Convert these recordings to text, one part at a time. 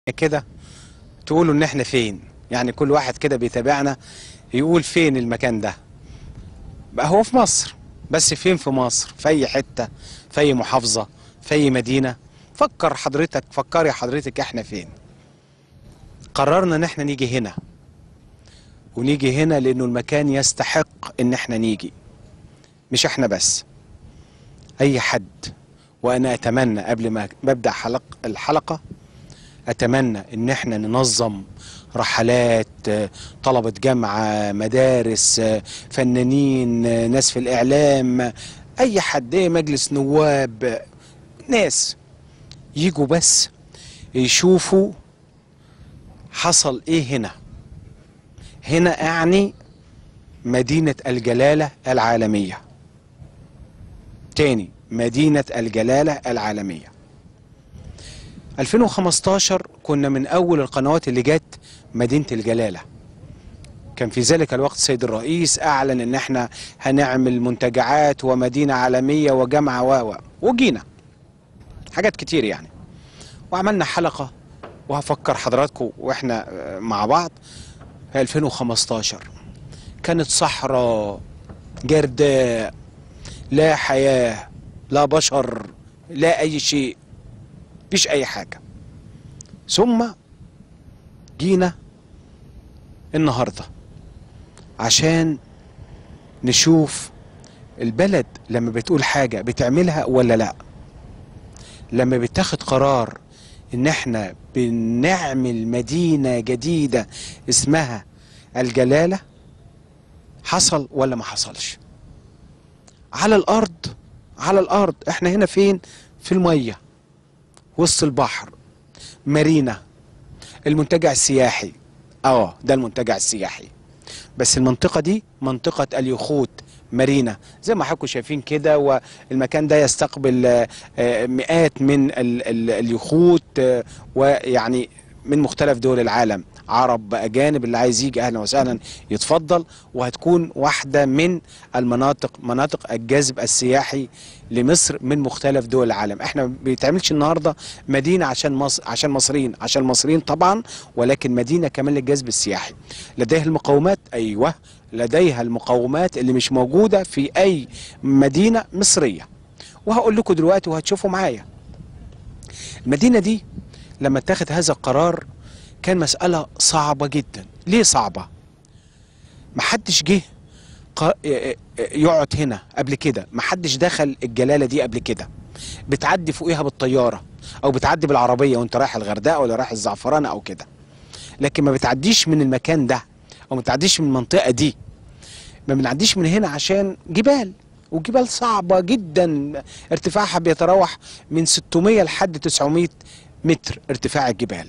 كده تقولوا ان احنا فين يعني كل واحد كده بيتابعنا يقول فين المكان ده بقى هو في مصر بس فين في مصر في اي حتة في اي محافظة في اي مدينة فكر حضرتك فكري حضرتك احنا فين قررنا ان احنا نيجي هنا ونيجي هنا لانه المكان يستحق ان احنا نيجي مش احنا بس اي حد وانا اتمنى قبل ما ببدا حلق الحلقه اتمنى ان احنا ننظم رحلات آه، طلبة جامعة مدارس آه، فنانين آه، ناس في الإعلام آه، أي حد إيه، مجلس نواب آه، ناس يجوا بس يشوفوا حصل إيه هنا هنا أعني مدينة الجلالة العالمية تاني مدينة الجلالة العالمية 2015 كنا من أول القنوات اللي جت مدينة الجلالة كان في ذلك الوقت السيد الرئيس أعلن إن احنا هنعمل منتجعات ومدينة عالمية وجامعة و و وجينا حاجات كتير يعني وعملنا حلقة وهفكر حضراتكم واحنا آه، مع بعض في 2015 كانت صحراء جرداء لا حياة لا بشر لا أي شيء مفيش أي حاجة ثم جينا النهاردة عشان نشوف البلد لما بتقول حاجة بتعملها ولا لا لما بتاخد قرار ان احنا بنعمل مدينة جديدة اسمها الجلالة حصل ولا ما حصلش على الارض على الارض احنا هنا فين في المية وسط البحر مارينا المنتجع السياحي اه ده المنتجع السياحي بس المنطقة دي منطقة اليخوت مارينا زي ما حضراتكم شايفين كده والمكان ده يستقبل آه، آه، مئات من ال- ال- اليخوت آه، ويعني من مختلف دول العالم عرب اجانب اللي عايز يجي اهلا وسهلا يتفضل وهتكون واحده من المناطق مناطق الجذب السياحي لمصر من مختلف دول العالم احنا ما بيتعملش النهارده مدينه عشان مصر عشان مصريين عشان المصريين طبعا ولكن مدينه كمان للجذب السياحي لديها المقومات ايوه لديها المقومات اللي مش موجوده في اي مدينه مصريه وهقول لكم دلوقتي وهتشوفوا معايا المدينه دي لما اتخذ هذا القرار كان مسألة صعبة جدا ليه صعبة محدش جه قا- يقعد هنا قبل كده محدش دخل الجلالة دي قبل كده بتعدي فوقيها بالطيارة او بتعدي بالعربية وانت رايح الغردقة ولا رايح الزعفرانة او كده لكن ما بتعديش من المكان ده او ما بتعديش من المنطقة دي ما بنعديش من هنا عشان جبال وجبال صعبة جدا ارتفاعها بيتراوح من 600 لحد 900 متر ارتفاع الجبال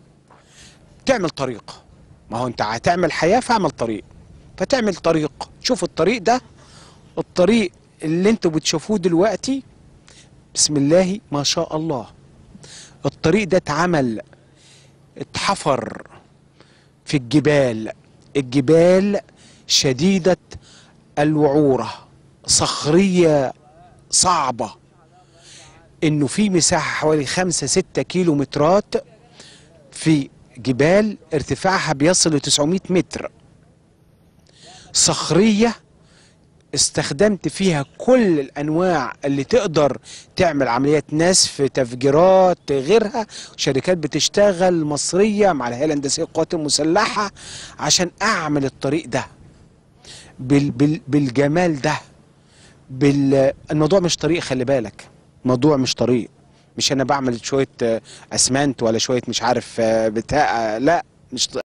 تعمل طريق ما هو انت هتعمل حياة فاعمل طريق فتعمل طريق شوف الطريق ده الطريق اللي انتوا بتشوفوه دلوقتي بسم الله ما شاء الله الطريق ده اتعمل اتحفر في الجبال الجبال شديدة الوعورة صخرية صعبة انه في مساحة حوالي خمسة ستة كيلو مترات في جبال ارتفاعها بيصل ل 900 متر صخرية استخدمت فيها كل الانواع اللي تقدر تعمل عمليات نسف تفجيرات غيرها شركات بتشتغل مصريه مع الهيئه الهندسيه للقوات المسلحه عشان اعمل الطريق ده بال بال بالجمال ده بال الموضوع مش طريق خلي بالك الموضوع مش طريق مش انا بعمل شويه آه، اسمنت ولا شويه مش عارف آه، بتاع آه، لا مش ط-